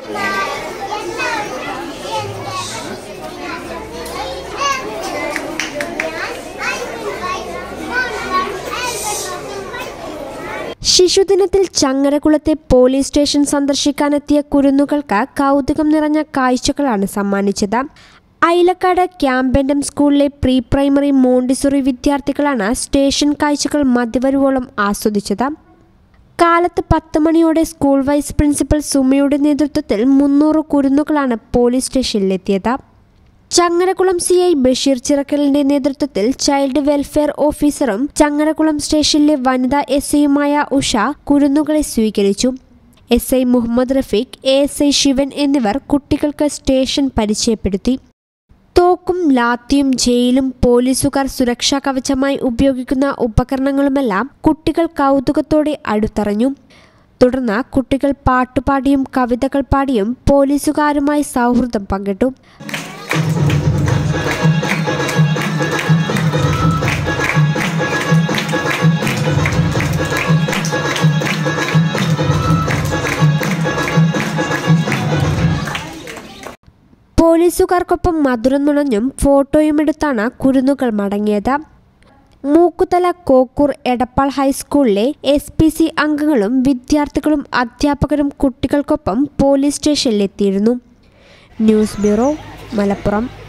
ശിശുദിനത്തിൽ ചങ്ങരകുളത്തെ police station സന്ദർശിക്കാനെത്തിയ കുരുന്നുകൾക്ക് കൗതുകം നിറഞ്ഞ കാഴ്ചകളാണ് സമ്മാനിച്ചത് ഐലക്കാട് ക്യാമ്പൻഡം സ്കൂളിലെ പ്രീ പ്രൈമറി മോണ്ടിസറി വിദ്യാർത്ഥികളാണ് സ്റ്റേഷൻ കാഴ്ചകൾ മധ്യവരുവോളം ആസ്വദിച്ചത് കാലത്ത് പത്ത് മണിയോടെ സ്കൂൾ വൈസ് പ്രിൻസിപ്പൽ സുമയുടെ നേതൃത്വത്തിൽ മുന്നൂറ് കുരുന്നുകളാണ് പോലീസ് സ്റ്റേഷനിലെത്തിയത് ചങ്ങരകുളം സി ഐ ബഷീർ ചിറക്കലിന്റെ നേതൃത്വത്തിൽ ചൈൽഡ് വെൽഫെയർ ഓഫീസറും ചങ്ങരകുളം സ്റ്റേഷനിലെ വനിതാ എസ് ഐയുമായ ഉഷ കുരുന്നുകളെ സ്വീകരിച്ചു S I Muhammad Rafeeq A S I Sivan എന്നിവർ കുട്ടികൾക്ക് സ്റ്റേഷൻ പരിചയപ്പെടുത്തി തോക്കും ലാത്തിയും ജയിലും പോലീസുകാർ സുരക്ഷാ കവചമായി ഉപയോഗിക്കുന്ന ഉപകരണങ്ങളുമെല്ലാം കുട്ടികൾ കൗതുകത്തോടെ അടുത്തറിഞ്ഞു തുടർന്ന് കുട്ടികൾ പാട്ടുപാടിയും കവിതകൾ പാടിയും പോലീസുകാരുമായി സൗഹൃദം പങ്കിട്ടു പോലീസുകാർക്കൊപ്പം മധുരം നുണഞ്ഞും ഫോട്ടോയുമെടുത്താണ് കുരുന്നുകൾ മടങ്ങിയത് മൂക്കുതല കോക്കൂർ എടപ്പാൾ ഹൈസ്കൂളിലെ എസ് പി സി അംഗങ്ങളും വിദ്യാർത്ഥികളും അധ്യാപകരും കുട്ടികൾക്കൊപ്പം പോലീസ് സ്റ്റേഷനിലെത്തിയിരുന്നു ന്യൂസ് ബ്യൂറോ മലപ്പുറം